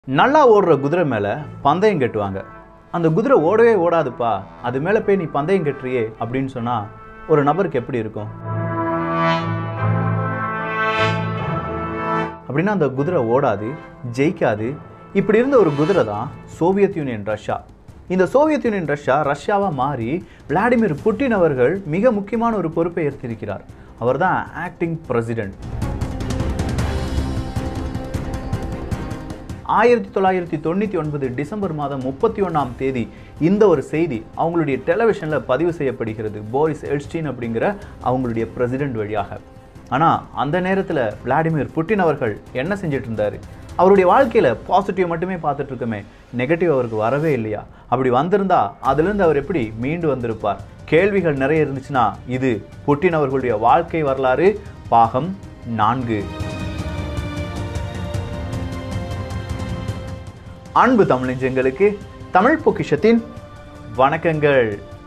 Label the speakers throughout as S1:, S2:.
S1: நல்லா ஓடுற குதிரை மேலே பந்தயம் கட்டுவாங்க அந்த குதிரை ஓடவே ஓடாதுப்பா அது மேலே போய் நீ பந்தயம் கட்டுறியே அப்படின்னு சொன்னால் ஒரு நபருக்கு எப்படி இருக்கும் அப்படின்னா அந்த குதிரை ஓடாது ஜெயிக்காது இப்படி இருந்த ஒரு குதிரை தான் சோவியத் யூனியன் ரஷ்யா இந்த சோவியத் யூனியன் ரஷ்யா ரஷ்யாவாக மாறி விளாடிமிர் புட்டின் அவர்கள் மிக முக்கியமான ஒரு பொறுப்பை ஏற்றிருக்கிறார் அவர் தான் ஆக்டிங் பிரசிடென்ட் ஆயிரத்தி தொள்ளாயிரத்தி தொண்ணூற்றி ஒன்பது டிசம்பர் மாதம் முப்பத்தி ஒன்றாம் தேதி இந்த ஒரு செய்தி அவங்களுடைய டெலிவிஷனில் பதிவு செய்யப்படுகிறது போரிஸ் எல்ஸ்டீன் அப்படிங்கிற அவங்களுடைய பிரசிடென்ட் வழியாக ஆனால் அந்த நேரத்தில் விளாடிமிர் புட்டின் அவர்கள் என்ன செஞ்சுட்டு இருந்தார் அவருடைய வாழ்க்கையில் பாசிட்டிவ் மட்டுமே பார்த்துட்டு இருக்கோமே நெகட்டிவ் அவருக்கு வரவே இல்லையா அப்படி வந்திருந்தா அதுலேருந்து அவர் எப்படி மீண்டு வந்திருப்பார் கேள்விகள் நிறைய இருந்துச்சுன்னா இது புட்டின் அவர்களுடைய வாழ்க்கை வரலாறு பாகம் நான்கு அன்பு தமிழஞ்சங்களுக்கு தமிழ் பொக்கிஷத்தின் வணக்கங்கள்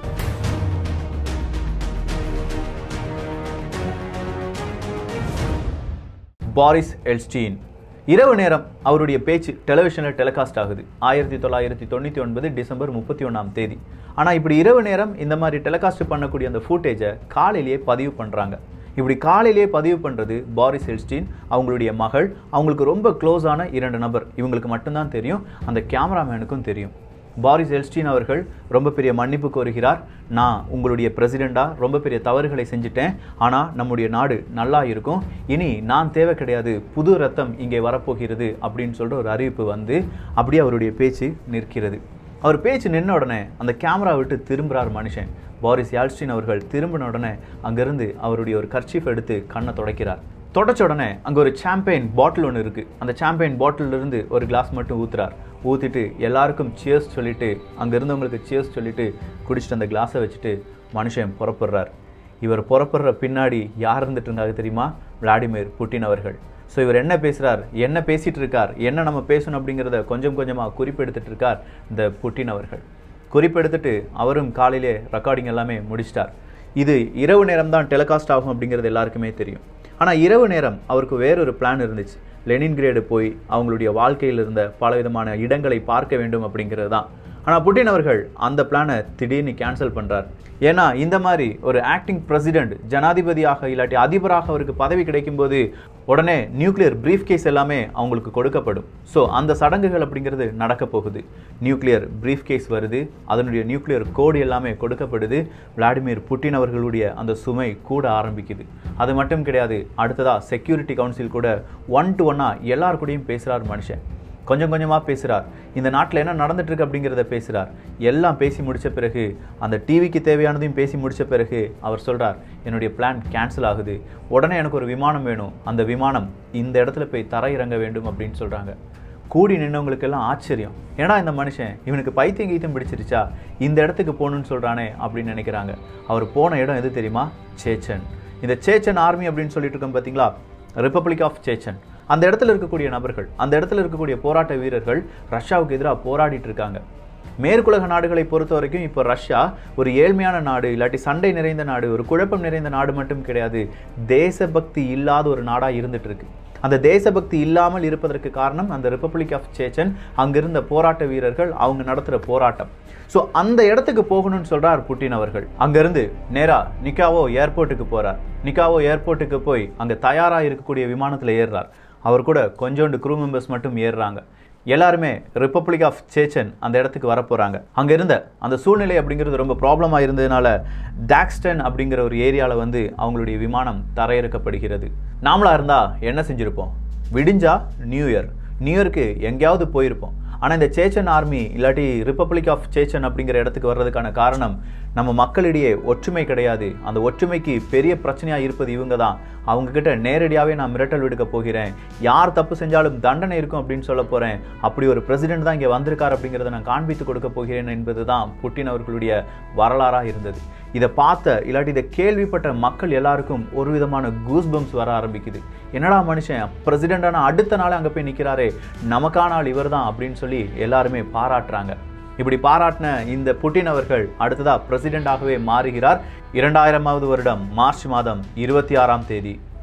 S1: பாரிஸ் எல்ஸ்டீன் இரவு நேரம் அவருடைய பேச்சு டெலிவிஷனில் டெலிகாஸ்ட் ஆகுது ஆயிரத்தி தொள்ளாயிரத்தி தொண்ணூற்றி ஒன்பது டிசம்பர் முப்பத்தி ஒன்றாம் தேதி ஆனால் இப்படி இரவு நேரம் இந்த மாதிரி டெலிகாஸ்ட் பண்ணக்கூடிய அந்த ஃபூட்டேஜை காலையிலேயே பதிவு பண்ணுறாங்க இப்படி காலையிலேயே பதிவு பண்ணுறது பாரிஸ் எல்ஸ்டீன் அவங்களுடைய மகள் அவங்களுக்கு ரொம்ப க்ளோஸான இரண்டு நபர் இவங்களுக்கு மட்டும்தான் தெரியும் அந்த கேமராமேனுக்கும் தெரியும் பாரிஸ் எல்ஸ்டீன் அவர்கள் ரொம்ப பெரிய மன்னிப்பு கோருகிறார் நான் உங்களுடைய பிரசிடெண்ட்டாக ரொம்ப பெரிய தவறுகளை செஞ்சுட்டேன் ஆனால் நம்முடைய நாடு நல்லா இருக்கும் இனி நான் தேவை கிடையாது புது ரத்தம் இங்கே வரப்போகிறது அப்படின்னு சொல்லிட்டு ஒரு அறிவிப்பு வந்து அப்படியே அவருடைய பேச்சு நிற்கிறது அவர் பேச்சு நின்ன உடனே அந்த கேமரா விட்டு திரும்புகிறார் மனுஷன் பாரிஸ் யால்ஸ்டீன் அவர்கள் திரும்பின உடனே அங்கேருந்து அவருடைய ஒரு கர்ச்சீஃப் எடுத்து கண்ணை துடைக்கிறார் தொடச்ச உடனே அங்கே ஒரு சாம்பெயின் பாட்டில் ஒன்று இருக்குது அந்த சாம்பெயின் பாட்டிலிருந்து ஒரு கிளாஸ் மட்டும் ஊற்றுறார் ஊற்றிட்டு எல்லாருக்கும் சியர்ஸ் சொல்லிட்டு அங்கே இருந்தவங்களுக்கு சியர்ஸ் சொல்லிட்டு குடிச்சிட்டு அந்த கிளாஸை வச்சுட்டு மனுஷன் புறப்படுறார் இவர் புறப்படுற பின்னாடி யார் இருந்துட்டு இருந்தாங்க தெரியுமா விளாடிமிர் புட்டின் அவர்கள் ஸோ இவர் என்ன பேசுகிறார் என்ன பேசிகிட்டு இருக்கார் என்ன நம்ம பேசணும் அப்படிங்கிறத கொஞ்சம் கொஞ்சமாக குறிப்பெடுத்துட்டு இருக்கார் இந்த புட்டின் அவர்கள் குறிப்பெடுத்துட்டு அவரும் காலையிலே ரெக்கார்டிங் எல்லாமே முடிச்சிட்டார் இது இரவு நேரம் தான் டெலிகாஸ்ட் ஆகும் அப்படிங்கிறது எல்லாருக்குமே தெரியும் ஆனால் இரவு நேரம் அவருக்கு வேறொரு பிளான் இருந்துச்சு லெனின்கிரேடு போய் அவங்களுடைய வாழ்க்கையில் இருந்த பலவிதமான இடங்களை பார்க்க வேண்டும் அப்படிங்கிறது தான் ஆனால் புட்டின் அவர்கள் அந்த பிளானை திடீர்னு கேன்சல் பண்ணுறார் ஏன்னா இந்த மாதிரி ஒரு ஆக்டிங் பிரசிடென்ட் ஜனாதிபதியாக இல்லாட்டி அதிபராக அவருக்கு பதவி கிடைக்கும்போது உடனே நியூக்ளியர் பிரீஃப் கேஸ் எல்லாமே அவங்களுக்கு கொடுக்கப்படும் ஸோ அந்த சடங்குகள் அப்படிங்கிறது நடக்க போகுது நியூக்ளியர் பிரீஃப் கேஸ் வருது அதனுடைய நியூக்ளியர் கோடு எல்லாமே கொடுக்கப்படுது விளாடிமிர் புட்டின் அவர்களுடைய அந்த சுமை கூட ஆரம்பிக்குது அது மட்டும் கிடையாது அடுத்ததாக செக்யூரிட்டி கவுன்சில் கூட ஒன் டு ஒன்னாக எல்லார் கூடயும் பேசுகிறார் மனுஷன் கொஞ்சம் கொஞ்சமாக பேசுகிறார் இந்த நாட்டில் என்ன நடந்துட்டுருக்கு அப்படிங்கிறத பேசுகிறார் எல்லாம் பேசி முடித்த பிறகு அந்த டிவிக்கு தேவையானதையும் பேசி முடித்த பிறகு அவர் சொல்கிறார் என்னுடைய பிளான் கேன்சல் ஆகுது உடனே எனக்கு ஒரு விமானம் வேணும் அந்த விமானம் இந்த இடத்துல போய் தர இறங்க வேண்டும் அப்படின்னு சொல்கிறாங்க கூடி நின்றவங்களுக்கெல்லாம் ஆச்சரியம் ஏன்னா இந்த மனுஷன் இவனுக்கு பைத்தியம் கீத்தம் பிடிச்சிருச்சா இந்த இடத்துக்கு போகணுன்னு சொல்கிறானே அப்படின்னு நினைக்கிறாங்க அவர் போன இடம் எது தெரியுமா சேச்சன் இந்த சேச்சன் ஆர்மி அப்படின்னு சொல்லிட்டு இருக்கோம் பார்த்தீங்களா ரிப்பப்ளிக் ஆஃப் சேச்சன் அந்த இடத்துல இருக்கக்கூடிய நபர்கள் அந்த இடத்துல இருக்கக்கூடிய போராட்ட வீரர்கள் ரஷ்யாவுக்கு எதிராக போராடிட்டு இருக்காங்க மேற்குலக நாடுகளை பொறுத்த வரைக்கும் இப்போ ரஷ்யா ஒரு ஏழ்மையான நாடு இல்லாட்டி சண்டை நிறைந்த நாடு ஒரு குழப்பம் நிறைந்த நாடு மட்டும் கிடையாது தேசபக்தி இல்லாத ஒரு நாடாக இருந்துட்டு இருக்கு அந்த தேசபக்தி இல்லாமல் இருப்பதற்கு காரணம் அந்த ரிப்பப்ளிக் ஆஃப் சேச்சன் அங்கிருந்த போராட்ட வீரர்கள் அவங்க நடத்துகிற போராட்டம் ஸோ அந்த இடத்துக்கு போகணும்னு சொல்கிறார் புட்டின் அவர்கள் அங்கேருந்து நேராக நிக்காவோ ஏர்போர்ட்டுக்கு போகிறார் நிக்காவோ ஏர்போர்ட்டுக்கு போய் அங்கே தயாராக இருக்கக்கூடிய விமானத்தில் ஏறுறார் அவர் கூட கொஞ்சோண்டு க்ரூ மெம்பர்ஸ் மட்டும் ஏறுறாங்க எல்லாருமே ரிப்பப்ளிக் ஆஃப் சேச்சன் அந்த இடத்துக்கு வரப்போகிறாங்க அங்கே இருந்த அந்த சூழ்நிலை அப்படிங்கிறது ரொம்ப ப்ராப்ளமாக இருந்ததுனால டாக்ஸ்டன் அப்படிங்கிற ஒரு ஏரியாவில் வந்து அவங்களுடைய விமானம் தரையிறக்கப்படுகிறது நாமளாக இருந்தால் என்ன செஞ்சுருப்போம் விடிஞ்சா நியூ இயர் நியூ இயருக்கு எங்கேயாவது போயிருப்போம் ஆனால் இந்த சேச்சன் ஆர்மி இல்லாட்டி ரிப்பப்ளிக் ஆஃப் சேச்சன் அப்படிங்கிற இடத்துக்கு வர்றதுக்கான காரணம் நம்ம மக்களிடையே ஒற்றுமை கிடையாது அந்த ஒற்றுமைக்கு பெரிய பிரச்சனையாக இருப்பது இவங்க தான் அவங்கக்கிட்ட நேரடியாகவே நான் மிரட்டல் விடுக்க போகிறேன் யார் தப்பு செஞ்சாலும் தண்டனை இருக்கும் அப்படின்னு சொல்ல போகிறேன் அப்படி ஒரு பிரசிடென்ட் தான் இங்கே வந்திருக்கார் அப்படிங்கிறத நான் காண்பித்து கொடுக்க போகிறேன் என்பது தான் புட்டின் அவர்களுடைய வரலாறாக இருந்தது இதை பார்த்த இல்லாட்டி இதை கேள்விப்பட்ட மக்கள் எல்லாருக்கும் ஒரு விதமான கூஸ் பம்ஸ் வர ஆரம்பிக்குது என்னடா மனுஷன் பிரசிடெண்டான அடுத்த நாள் அங்கே போய் நிற்கிறாரே நமக்கான ஆள் இவர் தான் அப்படின்னு சொல்லி எல்லாருமே பாராட்டுறாங்க இப்படி பாராட்டின இந்த புட்டின் அவர்கள் அடுத்ததா பிரசிடெண்டாகவே மாறுகிறார் இரண்டாயிரமாவது வருடம் மார்ச் மாதம் இருபத்தி ஆறாம் தேதி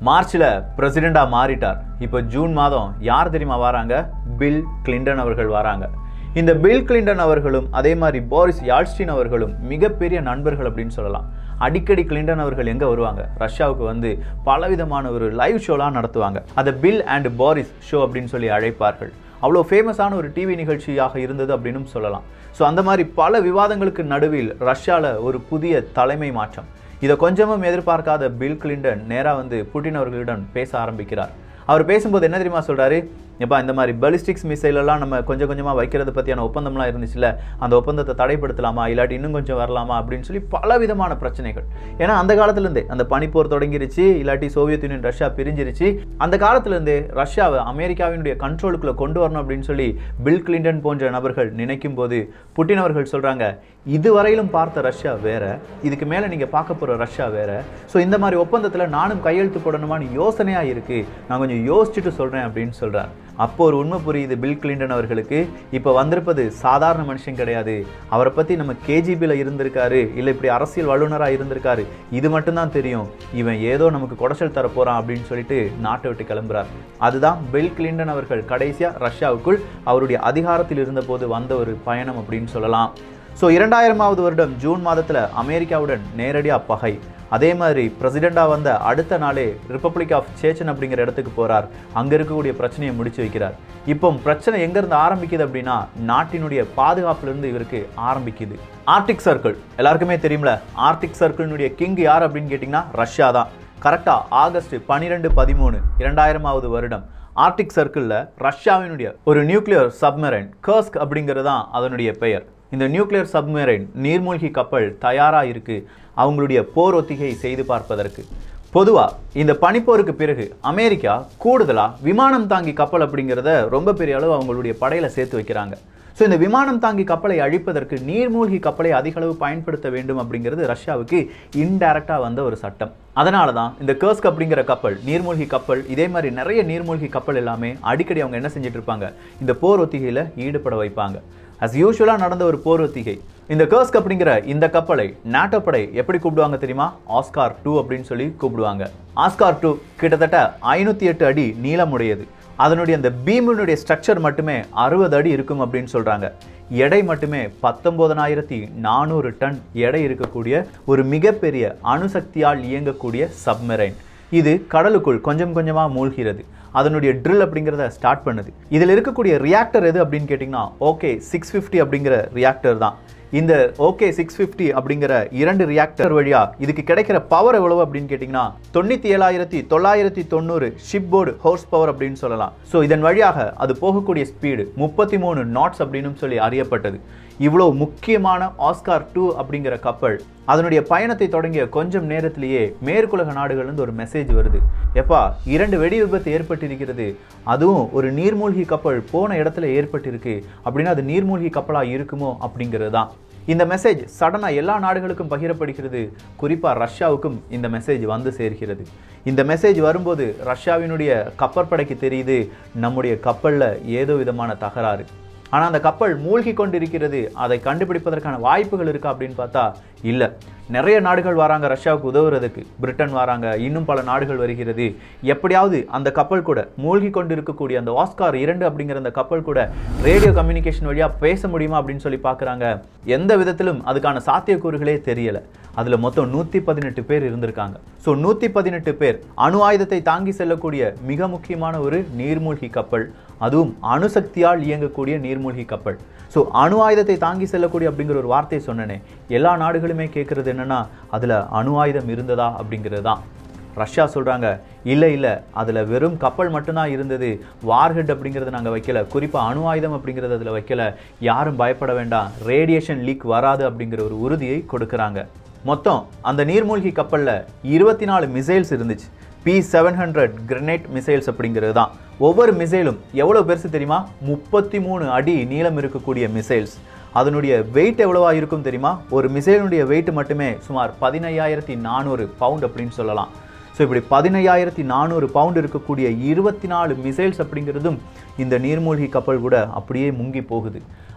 S1: மார்ச்ல பிரசிடெண்டா மாறிட்டார் இப்போ ஜூன் மாதம் யார் தெரியுமா வராங்க பில் கிளின்டன் அவர்கள் வராங்க இந்த பில் கிளின்டன் அவர்களும் அதே மாதிரி போரிஸ் யால்ஸ்டீன் அவர்களும் மிகப்பெரிய நண்பர்கள் அப்படின்னு சொல்லலாம் அடிக்கடி கிளின்டன் அவர்கள் எங்க வருவாங்க ரஷ்யாவுக்கு வந்து பலவிதமான ஒரு லைவ் ஷோலாம் நடத்துவாங்க அதை பில் அண்ட் போரிஸ் ஷோ அப்படின்னு சொல்லி அழைப்பார்கள் அவ்வளோ ஃபேமஸான ஒரு டிவி நிகழ்ச்சியாக இருந்தது அப்படின்னு சொல்லலாம் ஸோ அந்த மாதிரி பல விவாதங்களுக்கு நடுவில் ரஷ்யாவில் ஒரு புதிய தலைமை மாற்றம் இதை கொஞ்சமும் எதிர்பார்க்காத பில் கிளின்டன் நேராக வந்து புட்டின் அவர்களிடம் பேச ஆரம்பிக்கிறார் அவர் பேசும்போது என்ன தெரியுமா சொல்றாரு எப்பா இந்த மாதிரி பலிஸ்டிக்ஸ் மிசைல் எல்லாம் நம்ம கொஞ்சம் கொஞ்சமாக வைக்கிறது பற்றியான ஒப்பந்தம்லாம் இருந்துச்சுல்ல அந்த ஒப்பந்தத்தை தடைப்படுத்தலாமா இல்லாட்டி இன்னும் கொஞ்சம் வரலாமா அப்படின்னு சொல்லி பல விதமான பிரச்சனைகள் ஏன்னா அந்த காலத்துலேருந்தே அந்த பனிப்போர் தொடங்கிருச்சு இல்லாட்டி சோவியத் யூனியன் ரஷ்யா பிரிஞ்சிருச்சு அந்த காலத்துலேருந்தே ரஷ்யாவை அமெரிக்காவினுடைய கண்ட்ரோலுக்குள்ள கொண்டு வரணும் அப்படின்னு சொல்லி பில் கிளின்டன் போன்ற நபர்கள் நினைக்கும் போது புட்டின் அவர்கள் சொல்கிறாங்க இதுவரையிலும் பார்த்த ரஷ்யா வேற இதுக்கு மேலே நீங்கள் பார்க்க போகிற ரஷ்யா வேற ஸோ இந்த மாதிரி ஒப்பந்தத்தில் நானும் கையெழுத்து போடணுமான்னு யோசனையாக இருக்குது நான் கொஞ்சம் யோசிச்சுட்டு சொல்கிறேன் அப்படின்னு சொல்கிறார் அப்போ ஒரு உண்மை புரியுது பில் கிளின்டன் அவர்களுக்கு இப்போ வந்திருப்பது சாதாரண மனுஷன் கிடையாது அவரை பற்றி நம்ம கேஜிபியில் இருந்திருக்காரு இல்லை இப்படி அரசியல் வல்லுநராக இருந்திருக்காரு இது மட்டும்தான் தெரியும் இவன் ஏதோ நமக்கு குடைச்சல் தர போகிறான் அப்படின்னு சொல்லிட்டு நாட்டை விட்டு கிளம்புறார் அதுதான் பில் கிளின்டன் அவர்கள் கடைசியாக ரஷ்யாவுக்குள் அவருடைய அதிகாரத்தில் இருந்தபோது வந்த ஒரு பயணம் அப்படின்னு சொல்லலாம் ஸோ இரண்டாயிரமாவது வருடம் ஜூன் மாதத்தில் அமெரிக்காவுடன் நேரடியாக பகை அதே மாதிரி பிரசிடெண்டாக வந்த அடுத்த நாளே ரிப்பப்ளிக் ஆஃப் சேச்சன் அப்படிங்கிற இடத்துக்கு போகிறார் அங்கே இருக்கக்கூடிய பிரச்சனையை முடிச்சு வைக்கிறார் இப்போ பிரச்சனை எங்கேருந்து ஆரம்பிக்குது அப்படின்னா நாட்டினுடைய பாதுகாப்புலேருந்து இவருக்கு ஆரம்பிக்குது ஆர்டிக் சர்க்கிள் எல்லாருக்குமே தெரியும்ல ஆர்டிக் சர்க்கிளினுடைய கிங் யார் அப்படின்னு கேட்டிங்கன்னா ரஷ்யா தான் கரெக்டாக ஆகஸ்ட் பன்னிரெண்டு பதிமூணு இரண்டாயிரமாவது வருடம் ஆர்டிக் சர்க்கிளில் ரஷ்யாவினுடைய ஒரு நியூக்ளியர் சப்மரைன் கர்ஸ்க் அப்படிங்கிறது தான் அதனுடைய பெயர் இந்த நியூக்ளியர் சப்மரைன் நீர்மூழ்கி கப்பல் தயாராக இருக்கு அவங்களுடைய போர் ஒத்திகை செய்து பார்ப்பதற்கு பொதுவாக இந்த பனிப்போருக்கு பிறகு அமெரிக்கா கூடுதலாக விமானம் தாங்கி கப்பல் அப்படிங்கிறத ரொம்ப பெரிய அளவு அவங்களுடைய படையில் சேர்த்து வைக்கிறாங்க ஸோ இந்த விமானம் தாங்கி கப்பலை அழிப்பதற்கு நீர்மூழ்கி கப்பலை அதிக அளவு பயன்படுத்த வேண்டும் அப்படிங்கிறது ரஷ்யாவுக்கு இன்டைரக்டாக வந்த ஒரு சட்டம் அதனால தான் இந்த கர்ஸ்க் அப்படிங்கிற கப்பல் நீர்மூழ்கி கப்பல் இதே மாதிரி நிறைய நீர்மூழ்கி கப்பல் எல்லாமே அடிக்கடி அவங்க என்ன செஞ்சுட்டு இருப்பாங்க இந்த போர் ஒத்திகையில் ஈடுபட வைப்பாங்க அஸ் யூஷுவலாக நடந்த ஒரு போர் ஒத்திகை இந்த கர்ஸ்க் அப்படிங்கிற இந்த கப்பலை நாட்டோ படை எப்படி கூப்பிடுவாங்க தெரியுமா ஆஸ்கார் டூ அப்படின்னு சொல்லி கூப்பிடுவாங்க ஆஸ்கார் டூ கிட்டத்தட்ட ஐநூற்றி எட்டு அடி நீளமுடையது அதனுடைய அந்த பீமினுடைய ஸ்ட்ரக்சர் மட்டுமே அறுபது அடி இருக்கும் அப்படின்னு சொல்கிறாங்க எடை மட்டுமே பத்தொம்போதனாயிரத்தி நானூறு டன் எடை இருக்கக்கூடிய ஒரு மிகப்பெரிய அணுசக்தியால் இயங்கக்கூடிய சப்மெரைன் இது கடலுக்குள் கொஞ்சம் கொஞ்சமாக மூழ்கிறது அதனுடைய ட்ரில் அப்படிங்கிறத ஸ்டார்ட் பண்ணுது இதில் இருக்கக்கூடிய ரியாக்டர் எது அப்படின்னு கேட்டிங்கன்னா ஓகே சிக்ஸ் ஃபிஃப்டி அப்படிங்கிற ரியாக்டர் தான் இந்த ஓகே சிக்ஸ் ஃபிஃப்டி அப்படிங்கிற இரண்டு ரியாக்டர் வழியா இதுக்கு கிடைக்கிற பவர் எவ்வளவு அப்படின்னு கேட்டிங்கன்னா தொண்ணூற்றி ஏழாயிரத்தி தொள்ளாயிரத்தி தொண்ணூறு ஷிப் போர்டு ஹோர்ஸ் பவர் அப்படின்னு சொல்லலாம் ஸோ இதன் வழியாக அது போகக்கூடிய ஸ்பீடு முப்பத்தி மூணு நாட்ஸ் அப்படின்னு சொல்லி அறியப்பட்டது இவ்வளோ முக்கியமான ஆஸ்கார் டூ அப்படிங்கிற கப்பல் அதனுடைய பயணத்தை தொடங்கிய கொஞ்சம் நேரத்திலேயே மேற்குலக நாடுகள்லேருந்து ஒரு மெசேஜ் வருது எப்பா இரண்டு வெடி விபத்து ஏற்பட்டிருக்கிறது அதுவும் ஒரு நீர்மூழ்கி கப்பல் போன இடத்துல ஏற்பட்டிருக்கு அப்படின்னா அது நீர்மூழ்கி கப்பலாக இருக்குமோ அப்படிங்கிறது தான் இந்த மெசேஜ் சடனாக எல்லா நாடுகளுக்கும் பகிரப்படுகிறது குறிப்பாக ரஷ்யாவுக்கும் இந்த மெசேஜ் வந்து சேர்கிறது இந்த மெசேஜ் வரும்போது ரஷ்யாவினுடைய கப்பற்படைக்கு தெரியுது நம்முடைய கப்பலில் ஏதோ விதமான தகராறு ஆனால் அந்த கப்பல் மூழ்கி கொண்டு இருக்கிறது அதை கண்டுபிடிப்பதற்கான வாய்ப்புகள் இருக்கா அப்படின்னு பார்த்தா இல்லை நிறைய நாடுகள் வராங்க ரஷ்யாவுக்கு உதவுறதுக்கு பிரிட்டன் வராங்க இன்னும் பல நாடுகள் வருகிறது எப்படியாவது அந்த கப்பல் கூட மூழ்கி கொண்டு இருக்கக்கூடிய அந்த ஆஸ்கார் இரண்டு அப்படிங்கிற அந்த கப்பல் கூட ரேடியோ கம்யூனிகேஷன் வழியாக பேச முடியுமா அப்படின்னு சொல்லி பார்க்குறாங்க எந்த விதத்திலும் அதுக்கான சாத்தியக்கூறுகளே தெரியலை அதில் மொத்தம் நூற்றி பதினெட்டு பேர் இருந்திருக்காங்க ஸோ நூற்றி பதினெட்டு பேர் அணு ஆயுதத்தை தாங்கி செல்லக்கூடிய மிக முக்கியமான ஒரு நீர்மூழ்கி கப்பல் அதுவும் அணுசக்தியால் இயங்கக்கூடிய நீர்மூழ்கி கப்பல் ஸோ அணு ஆயுதத்தை தாங்கி செல்லக்கூடிய அப்படிங்கிற ஒரு வார்த்தையை சொன்னனே எல்லா நாடுகளுமே கேட்குறது என்னன்னா அதில் அணு ஆயுதம் இருந்ததா அப்படிங்கிறது தான் ரஷ்யா சொல்கிறாங்க இல்லை இல்லை அதில் வெறும் கப்பல் மட்டும்தான் இருந்தது வார்ஹெட் அப்படிங்கிறத நாங்கள் வைக்கல குறிப்பாக அணு ஆயுதம் அப்படிங்கிறது அதில் வைக்கல யாரும் பயப்பட வேண்டாம் ரேடியேஷன் லீக் வராது அப்படிங்கிற ஒரு உறுதியை கொடுக்குறாங்க மொத்தம் அந்த நீர்மூழ்கி கப்பலில் இருபத்தி நாலு மிசைல்ஸ் இருந்துச்சு P seven hundred granite missiles அப்படிங்கிறது தான் ஒவ்வொரு மிசைலும் எவ்வளோ பெருசு தெரியுமா முப்பத்தி மூணு அடி நீளம் இருக்கக்கூடிய மிசைல்ஸ் அதனுடைய வெயிட் எவ்வளவா இருக்கும் தெரியுமா ஒரு மிசைலுடைய வெயிட் மட்டுமே சுமார் பதினையாயிரத்தி நானூறு பவுண்ட் அப்படின்னு சொல்லலாம் ஸோ இப்படி பதினையாயிரத்தி நானூறு பவுண்ட் இருக்கக்கூடிய இருபத்தி நாலு மிசைல்ஸ் அப்படிங்கிறதும் இந்த நீர்மூழ்கி கப்பல் கூட அப்படியே முங்கி போகுது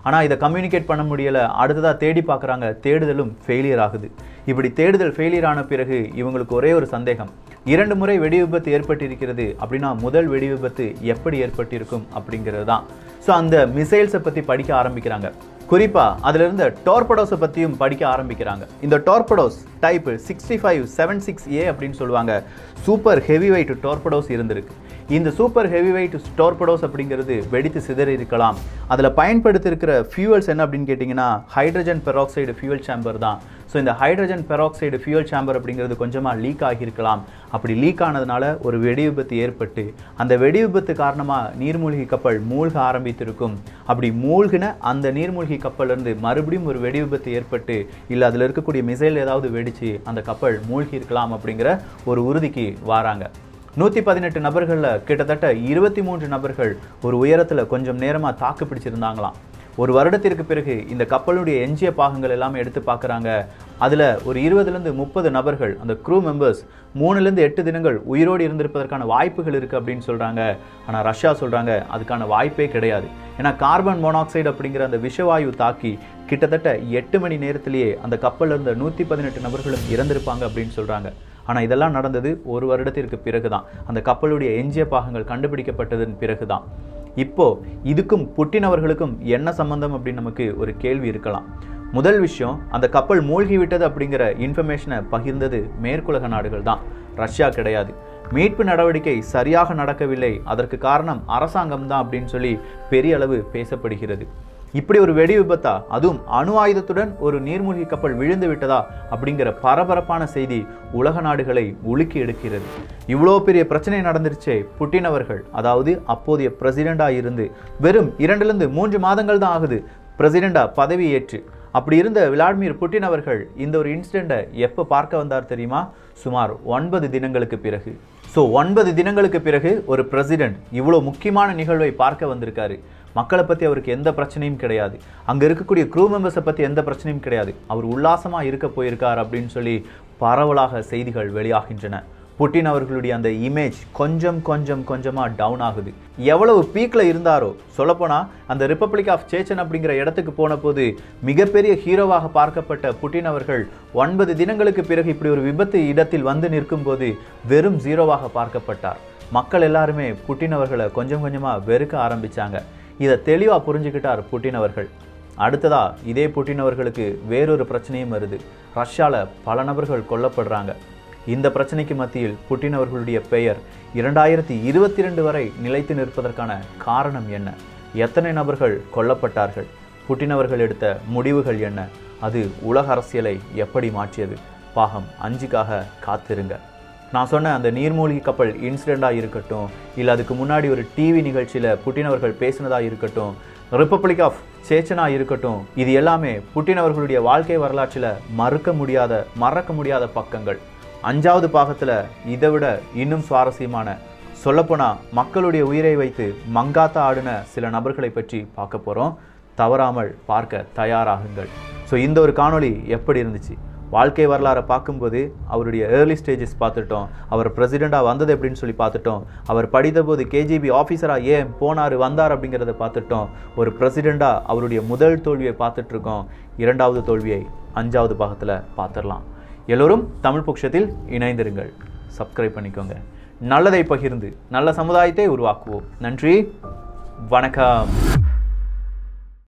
S1: ஆனால் இதை கம்யூனிகேட் பண்ண முடியலை அடுத்ததாக தேடி பார்க்குறாங்க தேடுதலும் ஃபெயிலியர் ஆகுது இப்படி தேடுதல் ஃபெயிலியர் ஆன பிறகு இவங்களுக்கு ஒரே ஒரு சந்தேகம் இரண்டு முறை வெடி விபத்து ஏற்பட்டிருக்கிறது அப்படின்னா முதல் வெடி விபத்து எப்படி ஏற்பட்டிருக்கும் அப்படிங்கிறது தான் ஸோ அந்த மிசைல்ஸை பற்றி படிக்க ஆரம்பிக்கிறாங்க குறிப்பாக அதில் இருந்த டார்படோஸை பற்றியும் படிக்க ஆரம்பிக்கிறாங்க இந்த torpedoes type sixty five seven six A அப்படின்னு சொல்லுவாங்க சூப்பர் ஹெவி வெயிட் டார்படோஸ் இருந்திருக்கு இந்த சூப்பர் ஹெவி வெயிட் டார்படோஸ் அப்படிங்கிறது வெடித்து சிதறி இருக்கலாம் அதில் பயன்படுத்தியிருக்கிற ஃபியூவல்ஸ் என்ன அப்படின்னு கேட்டிங்கன்னா ஹைட்ரஜன் பெராக்சைடு ஃபியூவல் சேம்பர் தான் ஸோ இந்த ஹைட்ரஜன் பெராக்சைடு ஃபியூவல் சேம்பர் அப்படிங்கிறது கொஞ்சமாக லீக் ஆகியிருக்கலாம் அப்படி லீக் ஆனதுனால ஒரு வெடி விபத்து ஏற்பட்டு அந்த வெடி விபத்து காரணமாக நீர்மூழ்கி கப்பல் மூழ்க ஆரம்பித்திருக்கும் அப்படி மூழ்கின அந்த நீர்மூழ்கி கப்பல்லேருந்து மறுபடியும் ஒரு வெடி விபத்து ஏற்பட்டு இல்லை அதில் இருக்கக்கூடிய மிசைல் ஏதாவது வெடித்து அந்த கப்பல் மூழ்கி இருக்கலாம் அப்படிங்கிற ஒரு உறுதிக்கு வாராங்க நூற்றி பதினெட்டு நபர்களில் கிட்டத்தட்ட இருபத்தி மூன்று நபர்கள் ஒரு உயரத்தில் கொஞ்சம் நேரமாக தாக்கு பிடிச்சிருந்தாங்களாம் ஒரு வருடத்திற்கு பிறகு இந்த கப்பலுடைய எஞ்சிய பாகங்கள் எல்லாமே எடுத்து பார்க்குறாங்க அதில் ஒரு இருபதுலேருந்து முப்பது நபர்கள் அந்த க்ரூ மெம்பர்ஸ் மூணுலேருந்து எட்டு தினங்கள் உயிரோடு இருந்திருப்பதற்கான வாய்ப்புகள் இருக்குது அப்படின்னு சொல்கிறாங்க ஆனால் ரஷ்யா சொல்கிறாங்க அதுக்கான வாய்ப்பே கிடையாது ஏன்னா கார்பன் மோனாக்சைடு அப்படிங்கிற அந்த விஷவாயு தாக்கி கிட்டத்தட்ட எட்டு மணி நேரத்திலேயே அந்த கப்பலில் இருந்த நூற்றி பதினெட்டு நபர்களும் இறந்திருப்பாங்க அப்படின்னு சொல்கிறாங்க ஆனால் இதெல்லாம் நடந்தது ஒரு வருடத்திற்கு பிறகு தான் அந்த கப்பலுடைய எஞ்சிய பாகங்கள் கண்டுபிடிக்கப்பட்டதன் பிறகு தான் இப்போ இதுக்கும் புட்டின் அவர்களுக்கும் என்ன சம்பந்தம் அப்படின்னு நமக்கு ஒரு கேள்வி இருக்கலாம் முதல் விஷயம் அந்த கப்பல் மூழ்கி விட்டது அப்படிங்கிற இன்ஃபர்மேஷனை பகிர்ந்தது மேற்குலக நாடுகள் தான் ரஷ்யா கிடையாது மீட்பு நடவடிக்கை சரியாக நடக்கவில்லை அதற்கு காரணம் அரசாங்கம் தான் அப்படின்னு சொல்லி பெரிய அளவு பேசப்படுகிறது இப்படி ஒரு வெடி விபத்தா அதுவும் அணு ஆயுதத்துடன் ஒரு நீர்மூழ்கி கப்பல் விழுந்து விட்டதா அப்படிங்கிற பரபரப்பான செய்தி உலக நாடுகளை உலுக்கி எடுக்கிறது இவ்வளோ பெரிய பிரச்சனை நடந்துருச்சே புட்டின் அவர்கள் அதாவது அப்போதைய பிரசிடெண்டா இருந்து வெறும் இரண்டுலேருந்து மூன்று மாதங்கள் தான் ஆகுது பிரசிடெண்டா பதவி ஏற்று அப்படி இருந்த விளாடிமிர் புட்டின் அவர்கள் இந்த ஒரு இன்சிடெண்ட்டை எப்போ பார்க்க வந்தார் தெரியுமா சுமார் ஒன்பது தினங்களுக்கு பிறகு ஸோ ஒன்பது தினங்களுக்கு பிறகு ஒரு பிரசிடென்ட் இவ்வளோ முக்கியமான நிகழ்வை பார்க்க வந்திருக்காரு மக்களை பற்றி அவருக்கு எந்த பிரச்சனையும் கிடையாது அங்கே இருக்கக்கூடிய க்ரூ மெம்பர்ஸை பற்றி எந்த பிரச்சனையும் கிடையாது அவர் உல்லாசமாக இருக்க போயிருக்கார் அப்படின்னு சொல்லி பரவலாக செய்திகள் வெளியாகின்றன புட்டின் அவர்களுடைய அந்த இமேஜ் கொஞ்சம் கொஞ்சம் கொஞ்சமாக டவுன் ஆகுது எவ்வளவு பீக்கில் இருந்தாரோ சொல்லப்போனால் அந்த ரிப்பப்ளிக் ஆஃப் சேச்சன் அப்படிங்கிற இடத்துக்கு போன போது மிகப்பெரிய ஹீரோவாக பார்க்கப்பட்ட புட்டின் அவர்கள் ஒன்பது தினங்களுக்கு பிறகு இப்படி ஒரு விபத்து இடத்தில் வந்து நிற்கும் போது வெறும் ஜீரோவாக பார்க்கப்பட்டார் மக்கள் எல்லாருமே புட்டின் அவர்களை கொஞ்சம் கொஞ்சமாக வெறுக்க ஆரம்பிச்சாங்க இதை தெளிவாக புரிஞ்சுக்கிட்டார் புட்டின் அவர்கள் அடுத்ததா இதே புட்டின் அவர்களுக்கு வேறொரு பிரச்சனையும் வருது ரஷ்யாவில் பல நபர்கள் கொல்லப்படுறாங்க இந்த பிரச்சனைக்கு மத்தியில் புட்டின் அவர்களுடைய பெயர் இரண்டாயிரத்தி இருபத்தி ரெண்டு வரை நிலைத்து நிற்பதற்கான காரணம் என்ன எத்தனை நபர்கள் கொல்லப்பட்டார்கள் புட்டின் அவர்கள் எடுத்த முடிவுகள் என்ன அது உலக அரசியலை எப்படி மாற்றியது பாகம் அஞ்சுக்காக காத்திருங்க நான் சொன்ன அந்த நீர்மூழ்கி கப்பல் இன்சிடெண்ட்டாக இருக்கட்டும் இல்லை அதுக்கு முன்னாடி ஒரு டிவி நிகழ்ச்சியில் புட்டின் அவர்கள் பேசினதாக இருக்கட்டும் ரிப்பப்ளிக் ஆஃப் சேச்சனா இருக்கட்டும் இது எல்லாமே புட்டின் அவர்களுடைய வாழ்க்கை வரலாற்றில் மறுக்க முடியாத மறக்க முடியாத பக்கங்கள் அஞ்சாவது பாகத்தில் இதை விட இன்னும் சுவாரஸ்யமான சொல்லப்போனால் மக்களுடைய உயிரை வைத்து மங்காத்தா ஆடின சில நபர்களை பற்றி பார்க்க போகிறோம் தவறாமல் பார்க்க தயாராகுங்கள் ஸோ இந்த ஒரு காணொளி எப்படி இருந்துச்சு வாழ்க்கை வரலாறை பார்க்கும்போது அவருடைய ஏர்லி ஸ்டேஜஸ் பார்த்துட்டோம் அவர் பிரசிடெண்ட்டாக வந்தது எப்படின்னு சொல்லி பார்த்துட்டோம் அவர் படித்தபோது கேஜிபி ஆஃபீஸராக ஏன் போனார் வந்தார் அப்படிங்கிறத பார்த்துட்டோம் ஒரு பிரசிடெண்ட்டாக அவருடைய முதல் தோல்வியை பார்த்துட்ருக்கோம் இரண்டாவது தோல்வியை அஞ்சாவது பாகத்தில் பார்த்துடலாம் எல்லோரும் தமிழ் பட்சத்தில் இணைந்திருங்கள் சப்ஸ்கிரைப் பண்ணிக்கோங்க நல்லதை பகிர்ந்து நல்ல சமுதாயத்தை உருவாக்குவோம் நன்றி வணக்கம்